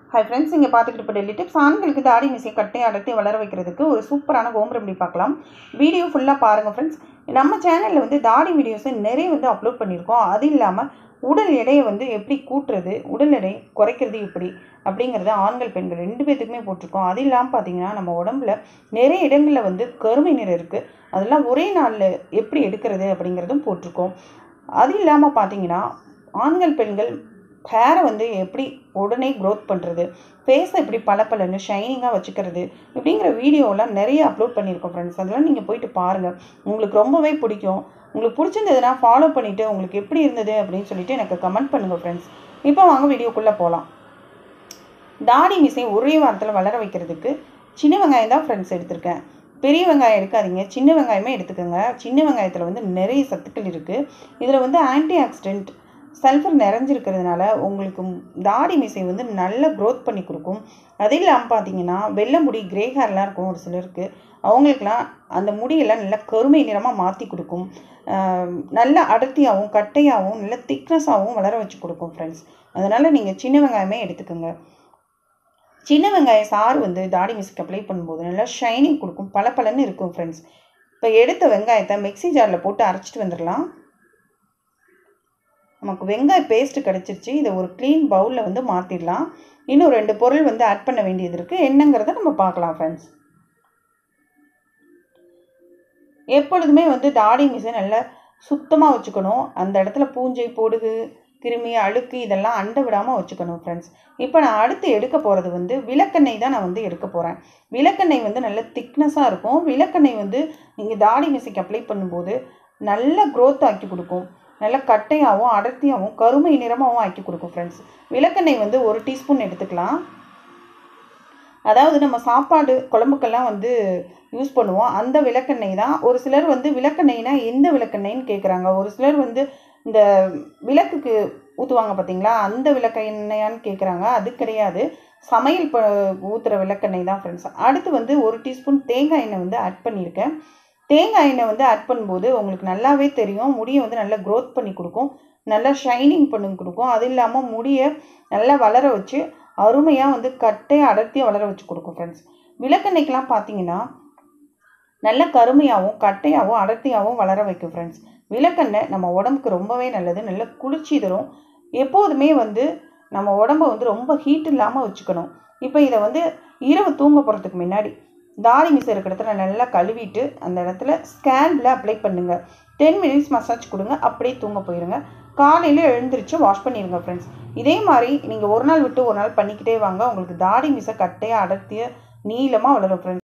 hi friends இங்கே பார்த்துக்கிட்டு இப்போ டெல்லி டிப்ஸ் ஆண்களுக்கு தாடி மீசை கட்டை அடர்த்தி வளர வைக்கிறதுக்கு ஒரு சூப்பரான ஹோம் ரெமடி பார்க்கலாம் வீடியோ ஃபுல்லாக பாருங்கள் ஃப்ரெண்ட்ஸ் நம்ம சேனலில் வந்து தாடி வீடியோஸை நிறைய வந்து அப்லோட் பண்ணியிருக்கோம் அது இல்லாமல் உடல் எடையை வந்து எப்படி கூட்டுறது உடல் எடை குறைக்கிறது எப்படி அப்படிங்கிறத ஆண்கள் பெண்கள் ரெண்டு பேர்த்துக்குமே போட்டிருக்கோம் அது இல்லாமல் பார்த்தீங்கன்னா நம்ம உடம்புல நிறைய இடங்களில் வந்து கருமை நிறம் இருக்குது அதெல்லாம் ஒரே நாளில் எப்படி எடுக்கிறது அப்படிங்கிறதும் போட்டிருக்கோம் அது இல்லாமல் பார்த்தீங்கன்னா ஆண்கள் பெண்கள் ஹேரை வந்து எப்படி உடனே க்ரோத் பண்ணுறது ஃபேஸை எப்படி பளபளன்னு ஷைனிங்காக வச்சுக்கிறது இப்படிங்கிற வீடியோலாம் நிறைய அப்லோட் பண்ணியிருக்கோம் ஃப்ரெண்ட்ஸ் அதெல்லாம் நீங்கள் போயிட்டு பாருங்கள் உங்களுக்கு ரொம்பவே பிடிக்கும் உங்களுக்கு பிடிச்சிருந்ததுன்னா ஃபாலோ பண்ணிவிட்டு உங்களுக்கு எப்படி இருந்தது அப்படின்னு சொல்லிட்டு எனக்கு கமெண்ட் பண்ணுங்கள் ஃப்ரெண்ட்ஸ் இப்போ வாங்க வீடியோக்குள்ளே போகலாம் தாடி மிசை ஒரே வாரத்தில் வளர வைக்கிறதுக்கு சின்ன வெங்காயம் தான் ஃப்ரெண்ட்ஸ் எடுத்திருக்கேன் பெரிய வெங்காயம் எடுக்காதீங்க சின்ன வெங்காயமே எடுத்துக்கோங்க சின்ன வெங்காயத்தில் வந்து நிறைய சத்துக்கள் இருக்குது இதில் வந்து ஆன்டி ஆக்சிடென்ட் சல்ஃபர் நிறைஞ்சிருக்கிறதுனால உங்களுக்கு தாடி மீசை வந்து நல்ல க்ரோத் பண்ணி கொடுக்கும் அது இல்லாமல் பார்த்தீங்கன்னா வெள்ளை முடி கிரே ஹேர்லாம் இருக்கும் ஒரு சிலருக்கு அவங்களுக்குலாம் அந்த முடியெல்லாம் நல்லா கருமை நிறமாக மாற்றி கொடுக்கும் நல்ல அடர்த்தியாகவும் கட்டையாகவும் நல்ல திக்னஸாகவும் வளர வச்சு கொடுக்கும் ஃப்ரெண்ட்ஸ் அதனால் நீங்கள் சின்ன வெங்காயமே எடுத்துக்கோங்க சின்ன வெங்காய சாறு வந்து தாடி மிஸ்க்கு அப்ளை பண்ணும்போது நல்லா ஷைனிங் கொடுக்கும் பல பலன்னு இருக்கும் ஃப்ரெண்ட்ஸ் இப்போ எடுத்த வெங்காயத்தை மிக்சி ஜாரில் போட்டு அரைச்சிட்டு வந்துடலாம் நமக்கு வெங்காய பேஸ்ட்டு கிடச்சிருச்சு இதை ஒரு க்ளீன் பவுலில் வந்து மாற்றிடலாம் இன்னும் ரெண்டு பொருள் வந்து ஆட் பண்ண வேண்டியது இருக்குது என்னங்கிறத நம்ம பார்க்கலாம் ஃப்ரெண்ட்ஸ் எப்பொழுதுமே வந்து தாடி மிஷை நல்லா சுத்தமாக வச்சுக்கணும் அந்த இடத்துல பூஞ்சை பொடுகு கிருமி அழுக்கு இதெல்லாம் அண்ட விடாமல் வச்சுக்கணும் ஃப்ரெண்ட்ஸ் இப்போ நான் அடுத்து எடுக்க போகிறது வந்து விளக்கெண்ணெய் தான் நான் வந்து எடுக்க போகிறேன் விளக்கெண்ணெய் வந்து நல்ல திக்னஸாக இருக்கும் விளக்கெண்ணெய் வந்து நீங்கள் தாடி மிசைக்கு அப்ளை பண்ணும்போது நல்ல க்ரோத் ஆக்கி கொடுக்கும் நல்ல கட்டையாகவும் அடர்த்தியாகவும் கருமை நிறமாகவும் ஆக்கி கொடுக்கும் ஃப்ரெண்ட்ஸ் விளக்கெண்ணெய் வந்து ஒரு டீஸ்பூன் எடுத்துக்கலாம் அதாவது நம்ம சாப்பாடு குழம்புக்கெல்லாம் வந்து யூஸ் பண்ணுவோம் அந்த விளக்கெண்ணெய் தான் ஒரு சிலர் வந்து விளக்கெண்ணெய்னா எந்த விளக்கெண்ணெய்ன்னு கேட்குறாங்க ஒரு சிலர் வந்து இந்த விளக்குக்கு ஊற்றுவாங்க பார்த்தீங்களா அந்த விளக்கெண்ணெயான்னு கேட்குறாங்க அது கிடையாது சமையல் ப ஊற்றுற விளக்கெண்ணெய் தான் ஃப்ரெண்ட்ஸ் அடுத்து வந்து ஒரு டீஸ்பூன் தேங்காய் எண்ணெய் வந்து ஆட் பண்ணியிருக்கேன் தேங்காய் எண்ணெய் வந்து ஆட் பண்ணும்போது உங்களுக்கு நல்லாவே தெரியும் முடியை வந்து நல்லா க்ரோத் பண்ணி கொடுக்கும் நல்லா ஷைனிங் பண்ணி கொடுக்கும் அது இல்லாமல் முடியை நல்லா வளர வச்சு அருமையாக வந்து கட்டையை அடர்த்தியாக வளர வச்சு கொடுக்கும் ஃப்ரெண்ட்ஸ் விளக்கெண்ணெய்க்கெலாம் பார்த்தீங்கன்னா நல்ல கருமையாகவும் கட்டையாகவும் அடர்த்தியாகவும் வளர வைக்கும் ஃப்ரெண்ட்ஸ் விளக்கெண்ணெய் நம்ம உடம்புக்கு ரொம்பவே நல்லது நல்ல குளிர்ச்சி தரும் எப்போதுமே வந்து நம்ம உடம்ப வந்து ரொம்ப ஹீட் இல்லாமல் வச்சுக்கணும் இப்போ இதை வந்து இரவு தூங்க போகிறதுக்கு முன்னாடி தாடி மிஸ் இருக்கிற இடத்துல நல்லா கழுவிட்டு அந்த இடத்துல ஸ்கேல்பில் அப்ளை பண்ணுங்கள் டென் மினிட்ஸ் மசாஜ் கொடுங்க அப்படியே தூங்க போயிருங்க காலையில் எழுந்திரிச்சு வாஷ் பண்ணிடுங்க ஃப்ரெண்ட்ஸ் இதே மாதிரி நீங்கள் ஒரு நாள் விட்டு ஒரு நாள் பண்ணிக்கிட்டே வாங்க உங்களுக்கு தாடி மிஸ்ஸை கட்டையாக அடர்த்திய நீளமாக வளரும் ஃப்ரெண்ட்ஸ்